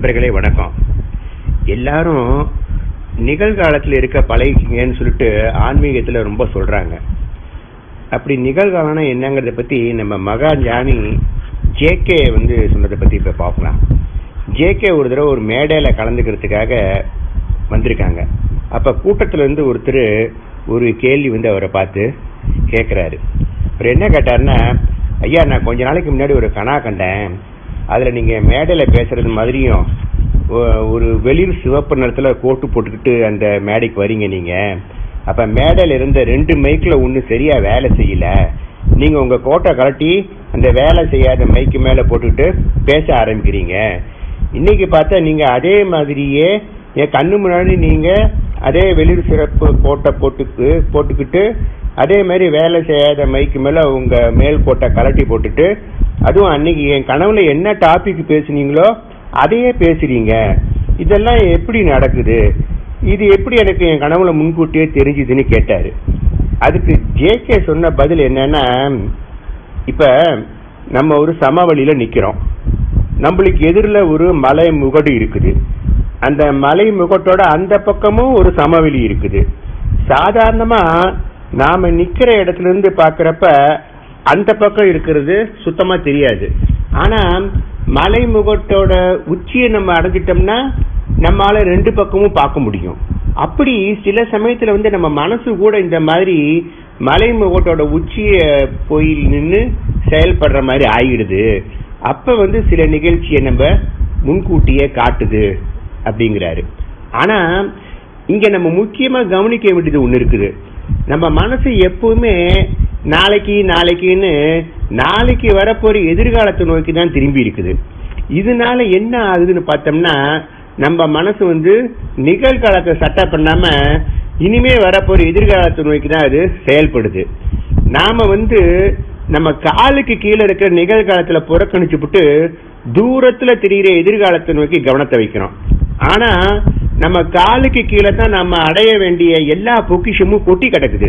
நண்பர்களே வணக்கம் எல்லாரும் நிகழ்காலத்தில் இருக்க பழகிக்கங்கன்னு சொல்லிட்டு ஆன்மீகத்துல ரொம்ப சொல்றாங்க அப்படி நிகழ்காலம்னா என்னங்கறத பத்தி நம்ம மகா ஞானி ஜேகே வந்து சொன்னதை பத்தி இப்ப பார்க்கலாம் ஜேகே ஒரு தடவை ஒரு மேடையில கலந்துக்கிறதுக்காக வந்திருக்காங்க அப்ப கூட்டத்துல இருந்து ஒருத்தர் ஒரு கேள்வி வந்து அவரை பார்த்து கேட்கிறாரு அவர் என்ன கேட்டாருன்னா ஐயா நான் கொஞ்ச நாளைக்கு முன்னாடி ஒரு கணா கண்டேன் அதுல நீங்க மேடையில பேசுறது மாதிரியும் ஒ- ஒரு வெளிர் சிவப்பு நிறத்துல கோட்டு போட்டுக்கிட்டு அந்த மேடைக்கு வரீங்க நீங்க அப்ப மேடையில இருந்த ரெண்டு மைக்ல ஒண்ணு சரியா வேலை செய்யல நீங்க உங்க கோட்டை கழட்டி அந்த வேலை செய்யாத மைக்கு மேல போட்டுக்கிட்டு பேச ஆரம்பிக்கிறீங்க இன்னைக்கு பார்த்தா நீங்க அதே மாதிரியே என் கண்ணு முன்னாடி நீங்க அதே வெளிர் சிறப்பு கோட்டை போட்டுக்கு போட்டுக்கிட்டு அதே மாதிரி வேலை செய்யாத மைக்கு மேல உங்க மேல் கோட்டை கலட்டி போட்டுட்டு அதுவும் அன்னைக்கு என் கனவுல என்ன டாபிக் பேசுனீங்களோ அதையே பேசுறீங்க இதெல்லாம் எப்படி நடக்குது இது எப்படி எனக்கு என் கனவுல முன்கூட்டியே தெரிஞ்சுதுன்னு கேட்டாரு அதுக்கு ஜேகே சொன்ன பதில் என்னன்னா இப்ப நம்ம ஒரு சமவெளியில நிக்கிறோம் நம்மளுக்கு எதிரில் ஒரு மலை முகடு இருக்குது அந்த மலை முகட்டோட அந்த பக்கமும் ஒரு சமவெளி இருக்குது சாதாரணமா நாம நிக்கிற இடத்துல இருந்து பாக்குறப்ப அந்த பக்கம் இருக்கிறது சுத்தமா தெரியாது ஆனா மலை முகட்டோட உச்சியை நம்ம அடைஞ்சிட்டோம்னா நம்மால ரெண்டு பக்கமும் பார்க்க முடியும் அப்படி சில சமயத்துல வந்து நம்ம மனசு கூட இந்த மாதிரி மலை முகட்டோட உச்சிய போய் நின்னு செயல்படுற மாதிரி ஆயிடுது அப்ப வந்து சில நிகழ்ச்சியை நம்ம முன்கூட்டியே காட்டுது அப்படிங்கிறாரு ஆனா இங்க நம்ம முக்கியமா கவனிக்க வேண்டியது ஒண்ணு இருக்குது நம்ம மனசு எப்பவுமே நாளைக்கு நாளைக்குன்னு நாளைக்கு வரப்போற எதிர்காலத்தை நோக்கி தான் திரும்பி இருக்குது இதனால என்ன ஆகுதுன்னு பார்த்தோம்னா நம்ம மனசு வந்து நிகழ்காலத்தை சட்டை பண்ணாம இனிமே வரப்போற எதிர்காலத்தை நோக்கி தான் அது செயல்படுது நாம வந்து நம்ம காலுக்கு கீழே இருக்கிற நிகழ்காலத்துல புறக்கணிச்சுப்புட்டு தூரத்துல தெரிகிற எதிர்காலத்தை நோக்கி கவனத்தை வைக்கிறோம் ஆனா நம்ம காலுக்கு கீழே தான் நம்ம அடைய வேண்டிய எல்லா பொக்கிஷமும் கொட்டி கிடக்குது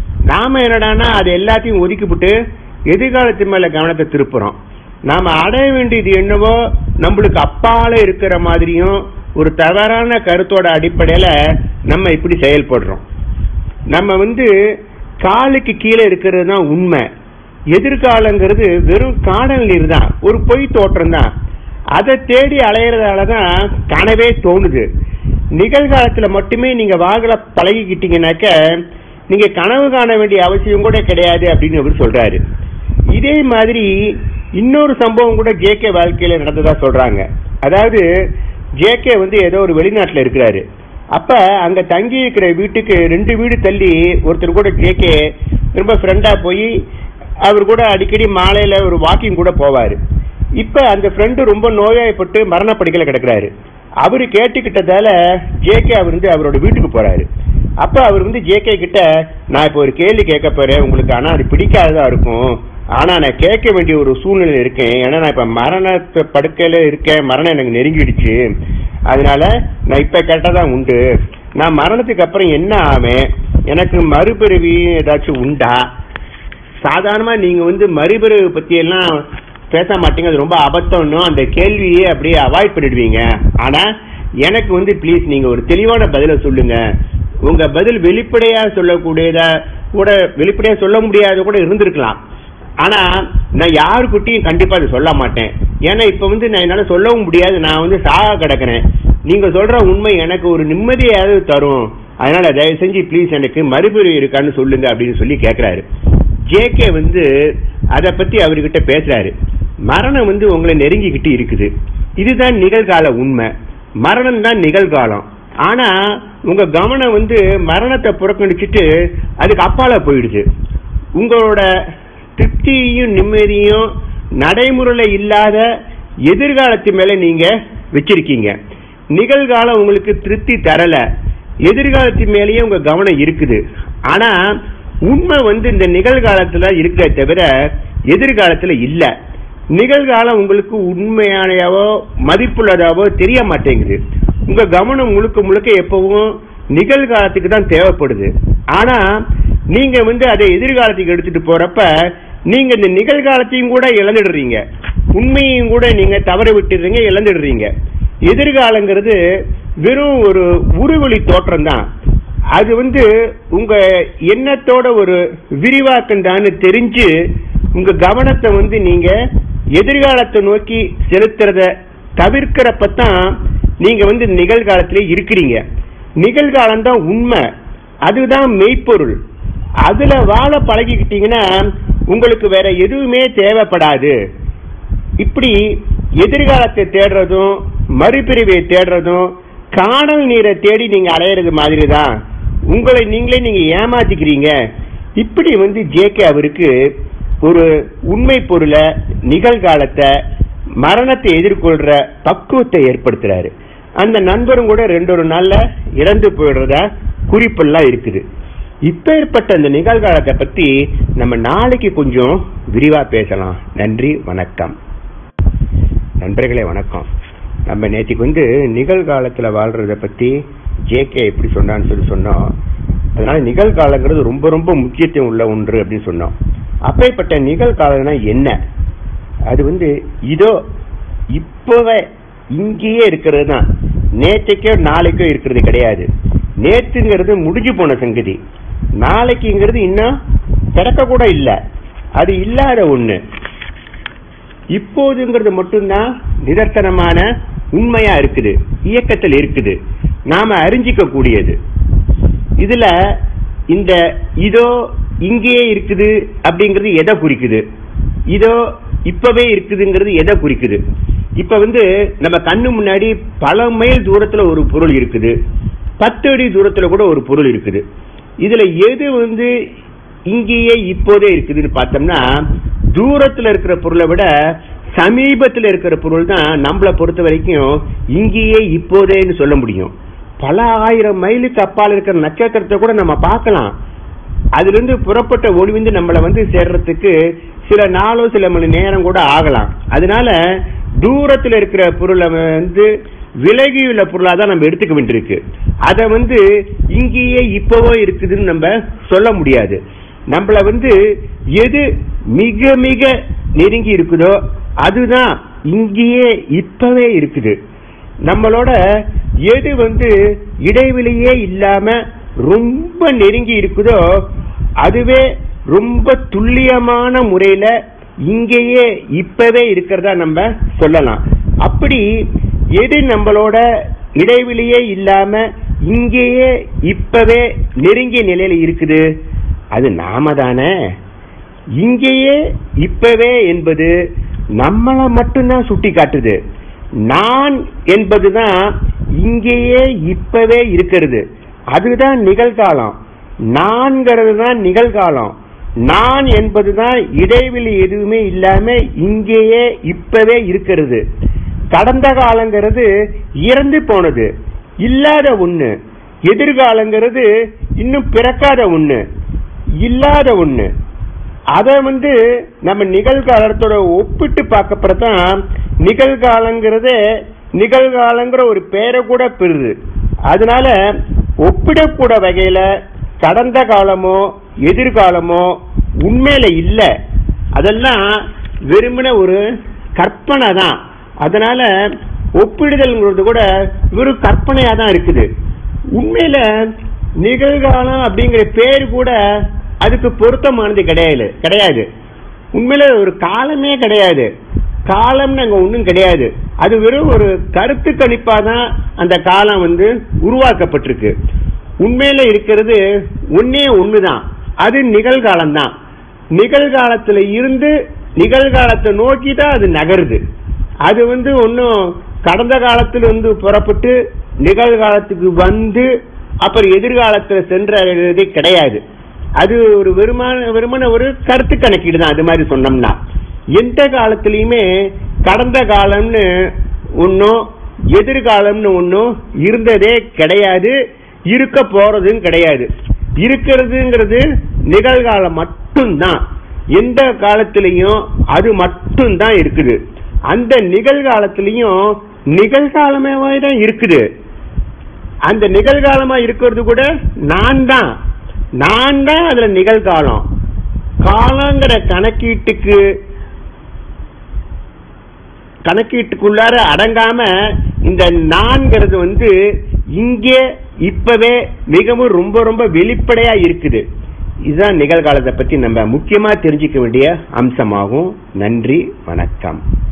நாம என்னடான்னா அது எல்லாத்தையும் ஒதுக்கிவிட்டு எதிர்காலத்து மேல கவனத்தை திருப்புறோம் நாம அடைய வேண்டியது என்னவோ நம்மளுக்கு அப்பால இருக்கிற மாதிரியும் ஒரு தவறான கருத்தோட அடிப்படையில நம்ம இப்படி செயல்படுறோம் நம்ம வந்து காலுக்கு கீழே இருக்கிறது தான் உண்மை எதிர்காலங்கிறது வெறும் காணல் நீர் தான் ஒரு பொய் தோற்றம் தான் அதை தேடி அலையறதால தான் கனவே தோணுது நிகழ்காலத்துல மட்டுமே நீங்க வாகல பழகிக்கிட்டீங்கன்னாக்க நீங்க கனவு காண வேண்டிய அவசியம் கூட கிடையாது அப்படின்னு அவர் சொல்றாரு இதே மாதிரி இன்னொரு சம்பவம் கூட ஜேகே வாழ்க்கையில நடந்ததா சொல்றாங்க அதாவது ஜேகே வந்து ஏதோ ஒரு வெளிநாட்டுல இருக்கிறாரு அப்ப அங்க தங்கி இருக்கிற வீட்டுக்கு ரெண்டு வீடு தள்ளி ஒருத்தர் கூட ஜேகே ரொம்ப ஃப்ரெண்டா போய் அவர் கூட அடிக்கடி மாலையில ஒரு வாக்கிங் கூட போவாரு இப்ப அந்த ஃப்ரெண்டு ரொம்ப நோயாய்ப்பட்டு மரணப்படுக்கையில கிடக்குறாரு அவரு கேட்டுக்கிட்டதால ஜேகே அவர் வந்து அவரோட வீட்டுக்கு போறாரு அப்ப அவர் வந்து ஜேகே கிட்ட நான் இப்ப ஒரு கேள்வி கேட்க போறேன் உங்களுக்கு ஆனா அது பிடிக்காததா இருக்கும் ஆனா நான் கேட்க வேண்டிய ஒரு சூழ்நிலை இருக்கேன் ஏன்னா நான் இப்ப மரணத்து படுக்கையில இருக்கேன் மரணம் எனக்கு நெருங்கிடுச்சு அதனால நான் இப்ப கேட்டதான் உண்டு நான் மரணத்துக்கு அப்புறம் என்ன ஆவேன் எனக்கு மறுபிறவி ஏதாச்சும் உண்டா சாதாரணமா நீங்க வந்து மறுபிறவி பத்தி எல்லாம் பேச மாட்டீங்க அது ரொம்ப அபத்தம்னு அந்த கேள்வியே அப்படியே அவாய்ட் பண்ணிடுவீங்க ஆனா எனக்கு வந்து ப்ளீஸ் நீங்க ஒரு தெளிவான பதில சொல்லுங்க உங்க பதில் வெளிப்படையா சொல்லக்கூடியதா கூட வெளிப்படையா சொல்ல முடியாத கூட இருந்திருக்கலாம் ஆனா நான் யாருக்கிட்டையும் கண்டிப்பா அதை சொல்ல மாட்டேன் ஏன்னா இப்ப வந்து நான் என்னால சொல்லவும் முடியாது நான் வந்து சாக கிடக்குறேன் நீங்க சொல்ற உண்மை எனக்கு ஒரு நிம்மதியாவது தரும் அதனால தயவு செஞ்சு ப்ளீஸ் எனக்கு மறுபிறவி இருக்கான்னு சொல்லுங்க அப்படின்னு சொல்லி கேக்குறாரு ஜேகே வந்து அத பத்தி அவர்கிட்ட பேசுறாரு மரணம் வந்து உங்களை நெருங்கிக்கிட்டு இருக்குது இதுதான் நிகழ்கால உண்மை மரணம் தான் நிகழ்காலம் ஆனா உங்க கவனம் வந்து மரணத்தை புறக்கணிச்சிட்டு அதுக்கு அப்பால போயிடுது உங்களோட திருப்தியும் நிம்மதியும் நடைமுறையில இல்லாத எதிர்காலத்து மேல நீங்க வச்சிருக்கீங்க நிகழ்காலம் உங்களுக்கு திருப்தி தரல எதிர்காலத்து மேலேயே உங்க கவனம் இருக்குது ஆனா உண்மை வந்து இந்த நிகழ்காலத்துல இருக்கிற தவிர எதிர்காலத்துல இல்ல நிகழ்காலம் உங்களுக்கு உண்மையானவோ மதிப்புள்ளதாவோ தெரிய மாட்டேங்குது உங்க கவனம் முழுக்க முழுக்க எப்பவும் நிகழ்காலத்துக்கு தான் தேவைப்படுது ஆனா நீங்க வந்து அதை எதிர்காலத்துக்கு எடுத்துட்டு போறப்ப நீங்க இந்த நிகழ்காலத்தையும் கூட இழந்துடுறீங்க உண்மையையும் கூட நீங்க தவற விட்டுடுறீங்க இழந்துடுறீங்க எதிர்காலங்கிறது வெறும் ஒரு உருவொளி தோற்றம் தான் அது வந்து உங்க எண்ணத்தோட ஒரு விரிவாக்கம் தான் தெரிஞ்சு உங்க கவனத்தை வந்து நீங்க எதிர்காலத்தை நோக்கி செலுத்துறத தவிர்க்கிறப்பதான் நீங்க வந்து நிகழ்காலத்திலே இருக்கிறீங்க நிகழ்காலம் தான் உண்மை அதுதான் மெய்ப்பொருள் அதுல வாழ பழகிக்கிட்டீங்கன்னா உங்களுக்கு வேற எதுவுமே தேவைப்படாது இப்படி எதிர்காலத்தை தேடுறதும் மறுபிரிவை தேடுறதும் காணல் நீரை தேடி நீங்க அலையிறது மாதிரி தான் உங்களை நீங்களே நீங்க ஏமாத்திக்கிறீங்க இப்படி வந்து ஜேகே அவருக்கு ஒரு உண்மை பொருளை நிகழ்காலத்தை மரணத்தை எதிர்கொள்ற பக்குவத்தை ஏற்படுத்துறாரு அந்த நண்பரும் கூட ரெண்டு ஒரு நாள்ல இறந்து போயிடுறதா குறிப்பெல்லாம் இருக்குது இப்பேற்பட்ட இந்த நிகழ்காலத்தை பத்தி நம்ம நாளைக்கு கொஞ்சம் விரிவா பேசலாம் நன்றி வணக்கம் நண்பர்களே வணக்கம் நம்ம நேற்றுக்கு வந்து நிகழ்காலத்துல வாழ்றத பத்தி ஜேகே எப்படி சொன்னான்னு சொல்லி சொன்னோம் அதனால நிகழ்காலங்கிறது ரொம்ப ரொம்ப முக்கியத்துவம் உள்ள ஒன்று அப்படின்னு சொன்னோம் அப்பேற்பட்ட நிகழ்காலம்னா என்ன அது வந்து இதோ இப்பவே இங்கேயே இருக்கிறது தான் நேற்றைக்கோ நாளைக்கோ இருக்கிறது கிடையாது நேற்றுங்கிறது முடிஞ்சு போன சங்கதி நாளைக்குங்கிறது இன்னும் பிறக்க கூட இல்ல அது இல்லாத ஒண்ணு இப்போதுங்கிறது மட்டும்தான் நிதர்சனமான உண்மையா இருக்குது இயக்கத்தில் இருக்குது நாம அறிஞ்சிக்க கூடியது இதுல இந்த இதோ இங்கேயே இருக்குது அப்படிங்கிறது எதை குறிக்குது இதோ இப்பவே இருக்குதுங்கிறது எதை குறிக்குது இப்ப வந்து நம்ம கண்ணு முன்னாடி பல மைல் தூரத்துல ஒரு பொருள் இருக்குது பத்து அடி தூரத்துல கூட ஒரு பொருள் இருக்குது இதுல எது வந்து இங்கேயே இப்போதே இருக்குதுன்னு பார்த்தோம்னா தூரத்துல இருக்கிற பொருளை விட சமீபத்தில் இருக்கிற பொருள் தான் நம்மளை பொறுத்த வரைக்கும் இங்கேயே இப்போதேன்னு சொல்ல முடியும் பல ஆயிரம் மைலுக்கு அப்பால் இருக்கிற நட்சத்திரத்தை கூட நம்ம பார்க்கலாம் அதுல இருந்து புறப்பட்ட ஒளி வந்து நம்மளை வந்து சேர்றதுக்கு சில நாளோ சில மணி நேரம் கூட ஆகலாம் அதனால தூரத்துல இருக்கிற பொருளை வந்து விலகியுள்ள பொருளா தான் நம்ம எடுத்துக்க வேண்டியிருக்கு அதை வந்து இங்கேயே இப்பவோ இருக்குதுன்னு நம்ம சொல்ல முடியாது நம்மள வந்து எது மிக மிக நெருங்கி இருக்குதோ அதுதான் இங்கேயே இப்பவே இருக்குது நம்மளோட எது வந்து இடைவெளியே இல்லாம ரொம்ப நெருங்கி இருக்குதோ அதுவே ரொம்ப துல்லியமான முறையில இங்கேயே இப்பவே இருக்கிறதா நம்ம சொல்லலாம் அப்படி எது நம்மளோட இடைவெளியே இல்லாம இங்கேயே இப்பவே நெருங்கிய நிலையில இருக்குது அது நாம தானே இங்கேயே இப்பவே என்பது நம்மளை மட்டும்தான் சுட்டி காட்டுது நான் என்பதுதான் இங்கேயே இப்பவே இருக்கிறது அதுதான் நிகழ்காலம் நான்கிறது தான் நிகழ்காலம் நான் என்பதுதான் இடைவெளி எதுவுமே இல்லாம இங்கேயே இப்பவே இருக்கிறது கடந்த காலங்கிறது இறந்து போனது இல்லாத ஒண்ணு எதிர்காலங்கிறது இன்னும் பிறக்காத ஒண்ணு இல்லாத ஒண்ணு அத வந்து நம்ம நிகழ்காலத்தோட ஒப்பிட்டு பார்க்கப்படுறதான் நிகழ்காலங்கிறது நிகழ்காலங்கிற ஒரு பேரை கூட பெறுது அதனால ஒப்பிடக்கூட வகையில கடந்த காலமோ எதிர்காலமோ உண்மையில இல்ல அதெல்லாம் வெறுமன ஒரு கற்பனை தான் அதனால ஒப்பிடுதல்ங்கிறது கூட வெறும் கற்பனையா தான் இருக்குது உண்மையில நிகழ்காலம் அப்படிங்கிற பேர் கூட அதுக்கு பொருத்தமானது கிடையாது கிடையாது உண்மையில ஒரு காலமே கிடையாது காலம்னு அங்க ஒன்றும் கிடையாது அது வெறும் ஒரு கருத்து கணிப்பா தான் அந்த காலம் வந்து உருவாக்கப்பட்டிருக்கு உண்மையில இருக்கிறது ஒன்னே ஒண்ணுதான் அது நிகழ்காலம் தான் நிகழ்காலத்துல இருந்து நிகழ்காலத்தை நோக்கி தான் அது நகருது அது வந்து ஒன்றும் கடந்த காலத்துல இருந்து புறப்பட்டு நிகழ்காலத்துக்கு வந்து அப்புறம் எதிர்காலத்துல சென்றதே கிடையாது அது ஒரு வெறுமான வெறுமன ஒரு கருத்து கணக்கீடு தான் அது மாதிரி சொன்னோம்னா எந்த காலத்திலயுமே கடந்த காலம்னு ஒன்னும் எதிர்காலம்னு ஒன்னும் இருந்ததே கிடையாது இருக்க போறதும் கிடையாது இருக்கிறதுங்கிறது நிகழ்காலம் மட்டும்தான் எந்த காலத்திலையும் அது மட்டும்தான் இருக்குது அந்த நிகழ்காலத்திலையும் நிகழ்காலமே தான் இருக்குது அந்த நிகழ்காலமா இருக்கிறது கூட நான் தான் நான் தான் அதுல நிகழ்காலம் காலங்கிற கணக்கீட்டுக்கு கணக்கீட்டுக்குள்ளார அடங்காம இந்த நான்கிறது வந்து இங்கே இப்பவே மிகவும் ரொம்ப ரொம்ப வெளிப்படையா இருக்குது இதுதான் நிகழ்காலத்தை பத்தி நம்ம முக்கியமா தெரிஞ்சுக்க வேண்டிய அம்சமாகும் நன்றி வணக்கம்